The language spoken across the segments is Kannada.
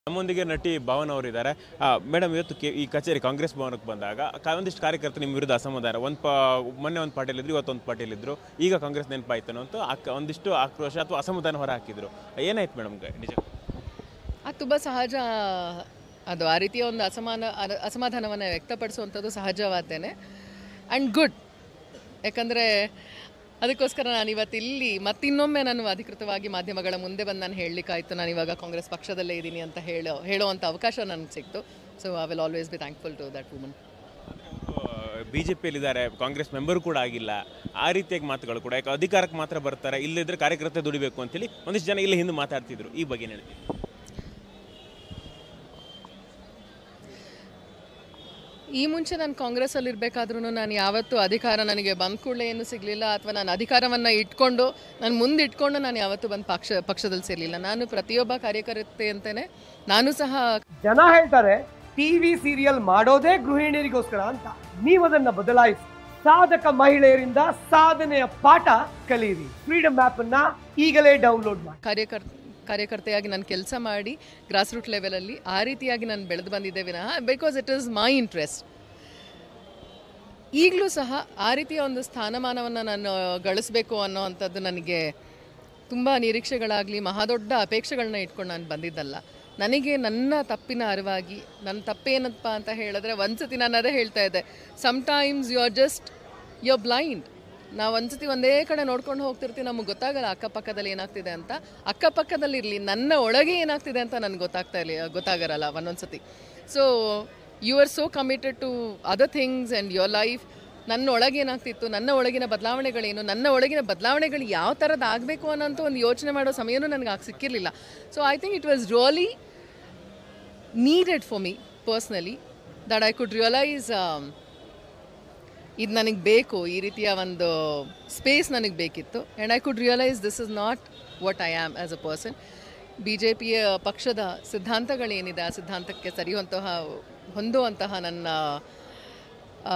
ನಮ್ಮೊಂದಿಗೆ ನಟಿ ಭಾವನ್ ಅವರು ಇದ್ದಾರೆ ಮೇಡಮ್ ಇವತ್ತು ಕೆ- ಈ ಕಚೇರಿ ಕಾಂಗ್ರೆಸ್ ಭವನಕ್ಕೆ ಬಂದಾಗ ಕ- ಒಂದಿಷ್ಟು ಕಾರ್ಯಕರ್ತರು ನಿಮ್ಮ ವಿರುದ್ಧ ಅಸಮಾಧಾನ ಒಂದು ಪ ಮೊನ್ನೆ ಒಂದು ಪಾರ್ಟಿಯಲ್ಲಿದ್ರು ಇವತ್ತು ಒಂದು ಪಾರ್ಟಿಯಲ್ಲಿದ್ರು ಈಗ ಕಾಂಗ್ರೆಸ್ ನೆನಪಾಯ್ತು ಅಂತ ಆಕ್ ಒಂದಿಷ್ಟು ಆಕ್ರೋಶ ಅಥವಾ ಅಸಮಾಧಾನ ಹೊರ ಹಾಕಿದ್ರು ಏನಾಯ್ತು ಮೇಡಮ್ ನಿಜ ಅದು ತುಂಬ ಸಹಜ ಅದು ಆ ರೀತಿಯ ಒಂದು ಅಸಮಾನ ಅದ- ಅಸಮಾಧಾನವನ್ನು ವ್ಯಕ್ತಪಡಿಸುವಂಥದ್ದು ಸಹಜವಾದ್ದೇನೆ ಆ್ಯಂಡ್ ಗುಡ್ ಯಾಕಂದರೆ ಅದಕ್ಕೋಸ್ಕರ ನಾನು ಇವತ್ತು ಇಲ್ಲಿ ಮತ್ತಿನ್ನೊಮ್ಮೆ ನಾನು ಅಧಿಕೃತವಾಗಿ ಮಾಧ್ಯಮಗಳ ಮುಂದೆ ಬಂದು ನಾನು ಹೇಳಲಿಕ್ಕಾಯ್ತು ನಾನು ಇವಾಗ ಕಾಂಗ್ರೆಸ್ ಪಕ್ಷದಲ್ಲೇ ಇದ್ದೀನಿ ಅಂತ ಹೇಳೋ ಹೇಳುವಂಥ ಅವಕಾಶ ನನಗೆ ಸಿಕ್ತು so I will always be thankful to that woman B J ಪಿಯಲ್ಲಿದ್ದಾರೆ ಕಾಂಗ್ರೆಸ್ ಮೆಂಬರ್ ಕೂಡ ಆಗಿಲ್ಲ ಆ ರೀತಿಯಾಗಿ ಮಾತುಗಳು ಕೂಡ ಯಾಕೆ ಅಧಿಕಾರಕ್ಕೆ ಮಾತ್ರ ಬರ್ತಾರೆ ಇಲ್ಲದಿದ್ರೆ ಕಾರ್ಯಕರ್ತೆ ದುಡಿಬೇಕು ಅಂತೇಳಿ ಒಂದಿಷ್ಟು ಜನ ಇಲ್ಲಿ ಹಿಂದೆ ಮಾತಾಡ್ತಿದ್ರು ಈ ಬಗ್ಗೆ ಏನು ಹೇಳ್ತೀವಿ ಈ ಮುಂಚೆ ನಾನು ಕಾಂಗ್ರೆಸ್ಸಲ್ಲಿ ಇರಬೇಕಾದ್ರೂ ನಾನು ಯಾವತ್ತೂ ಅಧಿಕಾರ ನನಗೆ ಬಂದ ಕೂಡಲೇ ಏನೂ ಸಿಗಲಿಲ್ಲ ಅಥವಾ ನಾನು ಅಧಿಕಾರವನ್ನು ಇಟ್ಕೊಂಡು ನಾನು ಮುಂದೆ ಇಟ್ಕೊಂಡು ನಾನು ಯಾವತ್ತೂ ಬಂದು ಪಕ್ಷ ಪಕ್ಷದಲ್ಲಿ ಸೇರಲಿಲ್ಲ ನಾನು ಪ್ರತಿಯೊಬ್ಬ ಕಾರ್ಯಕರ್ತೆ ಅಂತಲೇ ನಾನು ಸಹ ಜನ ಹೇಳ್ತಾರೆ ಟಿವಿ ಸೀರಿಯಲ್ ಮಾಡೋದೇ ಗೃಹಿಣಿಯರಿಗೋಸ್ಕರ ಅಂತ ನೀವು ಅದನ್ನ ಬದಲಾಯಿಸಿ ಸಾಧಕ ಮಹಿಳೆಯರಿಂದ ಸಾಧನೆಯ ಪಾಠ ಕಲಿಯಿರಿ ಫ್ರೀಡಮ್ ಆಪ್ ಅನ್ನ ಈಗಲೇ ಡೌನ್ಲೋಡ್ ಮಾಡಿ ಕಾರ್ಯಕರ್ ಕಾರ್ಯಕರ್ತೆಯಾಗಿ ನಾನು ಕೆಲಸ ಮಾಡಿ ಗ್ರಾಸ್ ರೂಟ್ ಲೆವೆಲಲ್ಲಿ ಆ ರೀತಿಯಾಗಿ ನಾನು ಬೆಳೆದು ಬಂದಿದ್ದೆ ವಿನಃ because it is my interest ಈಗಲೂ ಸಹ ಆ ರೀತಿಯ ಒಂದು ಸ್ಥಾನಮಾನವನ್ನು ನಾನು ಗಳಿಸ್ಬೇಕು ಅನ್ನೋ ಅಂಥದ್ದು ನನಗೆ ತುಂಬ ನಿರೀಕ್ಷೆಗಳಾಗಲಿ ಮಹಾದೊಡ್ಡ ಅಪೇಕ್ಷೆಗಳನ್ನ ಇಟ್ಕೊಂಡು ನಾನು ಬಂದಿದ್ದಲ್ಲ ನನಗೆ ನನ್ನ ತಪ್ಪಿನ ಅರಿವಾಗಿ ನನ್ನ ತಪ್ಪೇನಪ್ಪ ಅಂತ ಹೇಳಿದ್ರೆ ಒಂದ್ಸತಿ ನಾನು ಅದೇ ಹೇಳ್ತಾ ಇದ್ದೆ sometimes you are just you are blind ನಾವು ಒಂದ್ಸತಿ ಒಂದೇ ಕಡೆ ನೋಡ್ಕೊಂಡು ಹೋಗ್ತಿರ್ತೀವಿ ನಮಗೆ ಗೊತ್ತಾಗಲ್ಲ ಅಕ್ಕಪಕ್ಕದಲ್ಲಿ ಏನಾಗ್ತಿದೆ ಅಂತ ಅಕ್ಕಪಕ್ಕದಲ್ಲಿ ಇರಲಿ ನನ್ನ ಒಳಗೆ ಏನಾಗ್ತಿದೆ ಅಂತ ನನಗೆ ಗೊತ್ತಾಗ್ತಾ ಇಲ್ಲ ಗೊತ್ತಾಗರಲ್ಲ ಒಂದೊಂದ್ಸತಿ so you are so committed to other things and your life ನನ್ನ ಒಳಗೆ ಏನಾಗ್ತಿತ್ತು ನನ್ನ ಒಳಗಿನ ಬದಲಾವಣೆಗಳೇನು ನನ್ನ ಒಳಗಿನ ಬದಲಾವಣೆಗಳು ಯಾವ ಥರದ್ದು ಆಗಬೇಕು ಅನ್ನೋಂಥ ಒಂದು ಯೋಚನೆ ಮಾಡೋ ಸಮಯನೂ ನನಗೆ ಆಗ ಸಿಕ್ಕಿರಲಿಲ್ಲ so I think it was really needed for me personally that I could realise ಇದು ನನಗೆ ಬೇಕು ಈ ರೀತಿಯ ಒಂದು ಸ್ಪೇಸ್ ನನಗೆ ಬೇಕಿತ್ತು and I could realise this is not what I am as a person B J ಪಿಯ ಪಕ್ಷದ ಸಿದ್ಧಾಂತಗಳೇನಿದೆ ಆ ಸಿದ್ಧಾಂತಕ್ಕೆ ಸರಿಯುವಂತಹ ಹೊಂದುವಂತಹ ನನ್ನ ಆ,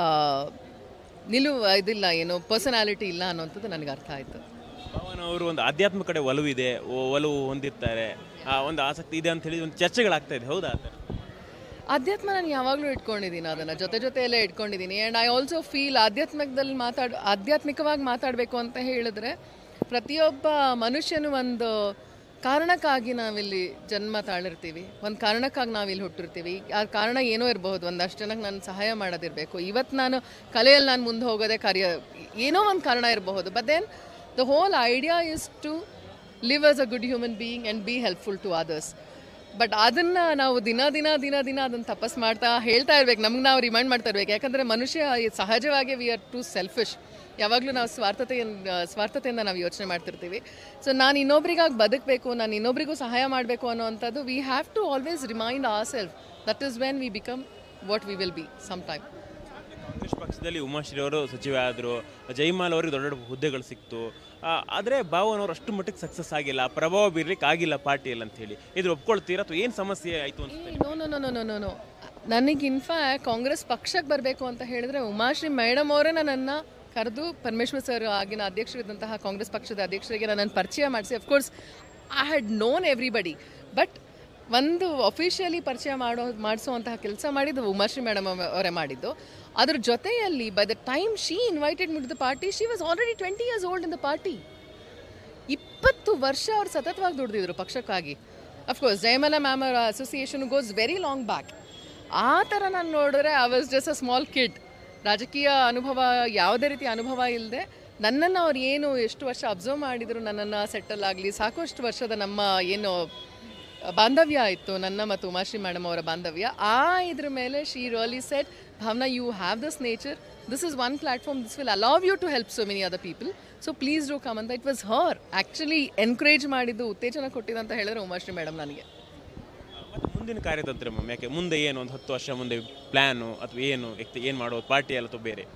ನಿಲುವು ಇದಿಲ್ಲ ಏನು ಪರ್ಸನಾಲಿಟಿ ಇಲ್ಲ ಅನ್ನೋಂಥದ್ದು ನನಗೆ ಅರ್ಥ ಆಯಿತು ಭಾವನ್ ಅವರು ಒಂದು ಆಧ್ಯಾತ್ಮ ಕಡೆ ಒಲವಿದೆ ಒ- ಒಲವು ಹೊಂದಿರ್ತಾರೆ ಆ ಒಂದು ಆಸಕ್ತಿ ಇದೆ ಅಂತ ಹೇಳಿ ಒಂದು ಚರ್ಚೆಗಳಾಗ್ತಾ ಇದೆ ಹೌದಾ ಆ ಥರ? ಆಧ್ಯಾತ್ಮ ನಾನು ಯಾವಾಗಲೂ ಇಟ್ಕೊಂಡಿದ್ದೀನಿ ಅದನ್ನು ಜೊತೆ ಜೊತೆಯಲ್ಲೇ ಇಟ್ಕೊಂಡಿದ್ದೀನಿ ಆ್ಯಂಡ್ ಐ ಆಲ್ಸೋ ಫೀಲ್ ಆಧ್ಯಾತ್ಮಿಕದಲ್ಲಿ ಮಾತಾಡ್ ಆಧ್ಯಾತ್ಮಿಕವಾಗಿ ಮಾತಾಡಬೇಕು ಅಂತ ಹೇಳಿದ್ರೆ ಪ್ರತಿಯೊಬ್ಬ ಮನುಷ್ಯನು ಒಂದು ಕಾರಣಕ್ಕಾಗಿ ನಾವಿಲ್ಲಿ ಜನ್ಮ ತಾಳಿರ್ತೀವಿ ಒಂದು ಕಾರಣಕ್ಕಾಗಿ ನಾವಿಲ್ಲಿ ಹುಟ್ಟಿರ್ತೀವಿ ಆ ಕಾರಣ ಏನೋ ಇರಬಹುದು ಒಂದಷ್ಟು ಜನಕ್ಕೆ ನಾನು ಸಹಾಯ ಮಾಡೋದಿರಬೇಕು ಇವತ್ತು ನಾನು ಕಲೆಯಲ್ಲಿ ನಾನು ಮುಂದೆ ಹೋಗೋದೇ ಕಾರ್ಯ ಏನೋ ಒಂದು ಕಾರಣ ಇರಬಹುದು but then the whole idea is to live as a good human being and be helpful to others but ಅದನ್ನ ನಾವು ದಿನ ದಿನ ದಿನ ದಿನ ಅದನ್ನ ತಪಸ್ ಮಾಡ್ತಾ ಹೇಳ್ತಾ ಇರ್ಬೇಕು ನಮ್ಗೆ ನಾವು ರಿಮೈಂಡ್ ಮಾಡ್ತಾ ಇರ್ಬೇಕು ಯಾಕಂದ್ರೆ ಮನುಷ್ಯ ಸಹಜವಾಗಿ ವಿ ಆರ್ ಟು ಸೆಲ್ಫಿಶ್ ಯಾವಾಗಲೂ ನಾವು ಸ್ವಾರ್ಥತೆಯಿಂದ ಸ್ವಾರ್ಥತೆಯಿಂದ ನಾವು ಯೋಚನೆ ಮಾಡ್ತಿರ್ತೀವಿ ಸೊ ನಾನು ಇನ್ನೊಬ್ರಿಗಾಗಿ ಬದುಕಬೇಕು ನಾನು ಇನ್ನೊಬ್ರಿಗೂ ಸಹಾಯ ಮಾಡಬೇಕು ಅನ್ನೋವಂಥದ್ದು we have to always remind our self that is when we become what we will be some time Congress ಪಕ್ಷದಲ್ಲಿ ಉಮಾಶ್ರೀ ಅವರು ಸಚಿವ ಆದರು ಜೈಮಾಲ್ ಅವರಿಗೆ ದೊಡ್ಡ ದೊಡ್ಡ ಹುದ್ದೆಗಳು ಸಿಕ್ತು ಆದರೆ ಭಾವನ್ ಅವರು ಅಷ್ಟು ಮಟ್ಟಿಗೆ ಸಕ್ಸಸ್ ಆಗಿಲ್ಲ ಪ್ರಭಾವ ಬೀರ್ಲಿಕ್ಕೆ ಆಗಿಲ್ಲ ಪಾರ್ಟಿಯಲ್ಲಿ ಅಂತ ಹೇಳಿ ಇದ್ರ ಒಪ್ಕೊಳ್ತೀರಾ ಅಥವಾ ಏನು ಸಮಸ್ಯೆ ಆಯಿತು ಅಂತ no no no no no no no ನನಗೆ ಇನ್ಫ್ಯಾಕ್ಟ್ ಕಾಂಗ್ರೆಸ್ ಪಕ್ಷಕ್ಕೆ ಬರಬೇಕು ಅಂತ ಹೇಳಿದ್ರೆ ಉಮಾಶ್ರೀ ಮೇಡಮ್ ಅವರೇ ನನ್ನನ್ನು ಕರೆದು ಪರಮೇಶ್ವರ್ ಸರ್ ಆಗಿನ ಅಧ್ಯಕ್ಷರಿದ್ದಂತಹ ಕಾಂಗ್ರೆಸ್ ಪಕ್ಷದ ಅಧ್ಯಕ್ಷರಿಗೆ ನನ್ನನ್ನು ಪರಿಚಯ ಮಾಡಿಸಿ of course I had known everybody but ಒಂದು ಅಫಿಷಿಯಲಿ ಪರಿಚಯ ಮಾಡೋ ಮಾಡಿಸುವಂತಹ ಕೆಲಸ ಮಾಡಿದ್ದು ಉಮಾಶ್ರೀ ಮೇಡಮ್ ಅವರೇ ಮಾಡಿದ್ದು ಅದ್ರ ಜೊತೆಯಲ್ಲಿ by the time she invited me to the party she was already twenty years old in the party ಇಪ್ಪತ್ತು ವರ್ಷ ಅವ್ರು ಸತತವಾಗಿ ದುಡಿದಿದ್ರು ಪಕ್ಷಕ್ಕಾಗಿ ಅಫ್ಕೋರ್ಸ್ ಜಯಮಲ ಮ್ಯಾಮ್ ಅವರ association goes very long back ಆ ಥರ ನಾನು ನೋಡಿದ್ರೆ I was just a small kid ರಾಜಕೀಯ ಅನುಭವ ಯಾವುದೇ ರೀತಿಯ ಅನುಭವ ಇಲ್ಲದೆ ನನ್ನನ್ನು ಅವ್ರು ಏನು ಎಷ್ಟು ವರ್ಷ ಅಬ್ಸರ್ವ್ ಮಾಡಿದ್ರು ನನ್ನನ್ನು ಸೆಟಲ್ ಆಗಲಿ ಸಾಕಷ್ಟು ವರ್ಷದ ನಮ್ಮ ಏನು ಬಾಂಧವ್ಯ ಇತ್ತು ನನ್ನ ಮತ್ತು ಉಮಾಶ್ರೀ ಮೇಡಮ್ ಅವರ ಬಾಂಧವ್ಯ ಆ ಇದ್ರ ಮೇಲೆ she really set Bhavana you have this nature this is one platform this will allow you to help so many other people so please do come ಅಂತ it was her actually encourage ಮಾಡಿದ್ದು ಉತ್ತೇಜನ ಕೊಟ್ಟಿದ್ದು ಅಂತ ಹೇಳಿದ್ರೆ ಉಮಾಶ್ರೀ ಮೇಡಮ್ ನನಗೆ ಮತ್ತು ಮುಂದಿನ ಕಾರ್ಯತಂತ್ರ ಮ್ಯಾಮ್ ಯಾಕೆ ಮುಂದೆ ಏನು ಒಂದು ಹತ್ತು ವರ್ಷ ಮುಂದೆ ಪ್ಲ್ಯಾನು ಅಥವಾ ಏನು ಏನು ಮಾಡೋದು ಪಾರ್ಟಿಯಲ್ಲಿ ಅಥವಾ ಬೇರೆ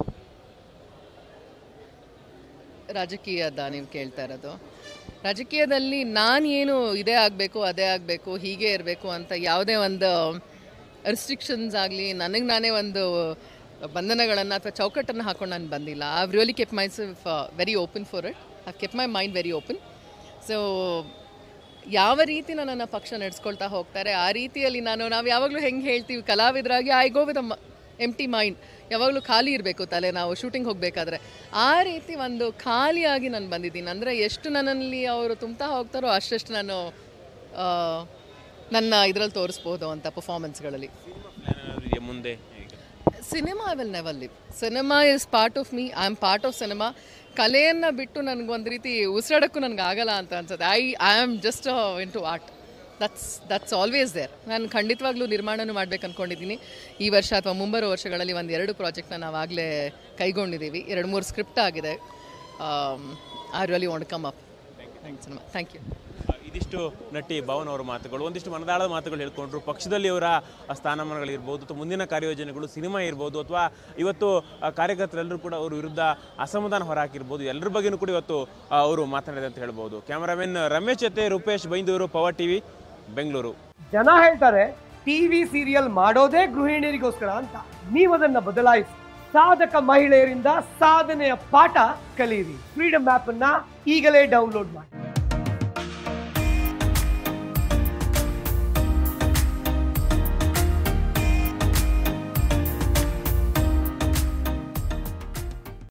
ರಾಜಕೀಯದ ನೀವು ಕೇಳ್ತಾ ಇರೋದು ರಾಜಕೀಯದಲ್ಲಿ ನಾನು ಏನು ಇದೇ ಆಗಬೇಕು ಅದೇ ಆಗಬೇಕು ಹೀಗೆ ಇರಬೇಕು ಅಂತ ಯಾವುದೇ ಒಂದು ರೆಸ್ಟ್ರಿಕ್ಷನ್ಸ್ ಆಗಲಿ ನನಗೆ ನಾನೇ ಒಂದು ಬಂಧನಗಳನ್ನು ಅಥವಾ ಚೌಕಟ್ಟನ್ನು ಹಾಕೊಂಡು ನಾನು ಬಂದಿಲ್ಲ I really kept myself very open for it I kept my mind very open so ಯಾವ ರೀತಿ ನನ್ನನ್ನು ಪಕ್ಷ ನಡೆಸ್ಕೊಳ್ತಾ ಹೋಗ್ತಾರೆ ಆ ರೀತಿಯಲ್ಲಿ ನಾನು ನಾವು ಯಾವಾಗಲೂ ಹೆಂಗೆ ಹೇಳ್ತೀವಿ ಕಲಾವಿದರಾಗಿ I go with empty mind ಯಾವಾಗಲೂ ಖಾಲಿ ಇರಬೇಕು ತಲೆ ನಾವು ಶೂಟಿಂಗ್ ಹೋಗಬೇಕಾದ್ರೆ ಆ ರೀತಿ ಒಂದು ಖಾಲಿಯಾಗಿ ನಾನು ಬಂದಿದ್ದೀನಿ ಅಂದರೆ ಎಷ್ಟು ನನ್ನಲ್ಲಿ ಅವರು ತುಂಬ್ತಾ ಹೋಗ್ತಾರೋ ಅಷ್ಟೆಷ್ಟು ನಾನು ಆ, ನನ್ನ ಇದರಲ್ಲಿ ತೋರಿಸ್ಬೋದು ಅಂತ ಪರ್ಫಾರ್ಮೆನ್ಸ್ಗಳಲ್ಲಿ ಪ್ಲಾನ್ ಏನಾದ್ರು ಇದೆಯಾ ಮುಂದೆ ಈಗ cinema I will never leave cinema is part of me I am part of cinema ಕಲೆಯನ್ನು ಬಿಟ್ಟು ನನಗೆ ಒಂದು ರೀತಿ ಉಸಿರಾಡೋಕ್ಕೂ ನನಗೆ ಆಗಲ್ಲ ಅಂತ ಅನ್ಸುತ್ತೆ I I am just into art that's that's always there ನಾನು ಖಂಡಿತವಾಗ್ಲೂ ನಿರ್ಮಾಣನೂ ಮಾಡ್ಬೇಕು ಅಂದ್ಕೊಂಡಿದ್ದೀನಿ ಈ ವರ್ಷ ಅಥವಾ ಮುಂಬರೋ ವರ್ಷಗಳಲ್ಲಿ ಒಂದು ಎರಡು ಪ್ರಾಜೆಕ್ಟ್ನ ನಾವಾಗಲೇ ಕೈಗೊಂಡಿದ್ದೀವಿ ಎರಡು ಮೂರು ಸ್ಕ್ರಿಪ್ಟ್ ಆಗಿದೆ I really want come up cinema thank you ಆ, ಇದಿಷ್ಟು ನಟಿ ಭವನ್ ಅವರ ಮಾತುಗಳು ಒಂದಿಷ್ಟು ಮನದಾಳದ ಮಾತುಗಳು ಹೇಳ್ಕೊಂಡ್ರು ಪಕ್ಷದಲ್ಲಿ ಅವರ ಸ್ಥಾನಮಾನಗಳಿರ್ಬೋದು ಅಥವಾ ಮುಂದಿನ ಕಾರ್ಯಯೋಜನೆಗಳು ಸಿನಿಮಾ ಇರ್ಬೋದು ಅಥವಾ ಇವತ್ತು ಆ, ಕಾರ್ಯಕರ್ತರೆಲ್ಲರೂ ಕೂಡ ಅವ್ರ ವಿರುದ್ಧ ಅಸಮಾಧಾನ ಹೊರಹಾಕಿರ್ಬೋದು ಎಲ್ಲರ ಬಗ್ಗೆನೂ ಕೂಡ ಇವತ್ತು ಆ, ಅವರು ಮಾತನಾಡಿದೆ ಅಂತ ಹೇಳ್ಬೋದು ಕ್ಯಾಮರಾಮನ್ ರಮೇಶ್ ಜೊತೆ ರೂಪೇಶ್ ಬೈಂದೂರು ಪವರ್ ಟಿವಿ ಬೆಂಗಳೂರು ಜನ ಹೇಳ್ತಾರೆ ಟಿವಿ ಸೀರಿಯಲ್ ಮಾಡೋದೇ ಗೃಹಿಣಿಯರಿಗೋಸ್ಕರ ಅಂತ ನೀವದನ್ನ ಬದಲಾಯಿಸಿ ಸಾಧಕ ಮಹಿಳೆಯರಿಂದ ಸಾಧನೆಯ ಪಾಠ ಕಲಿಯಿರಿ ಫ್ರೀಡಮ್ ಆಪ್ ಅನ್ನ ಈಗಲೇ ಡೌನ್ಲೋಡ್ ಮಾಡಿ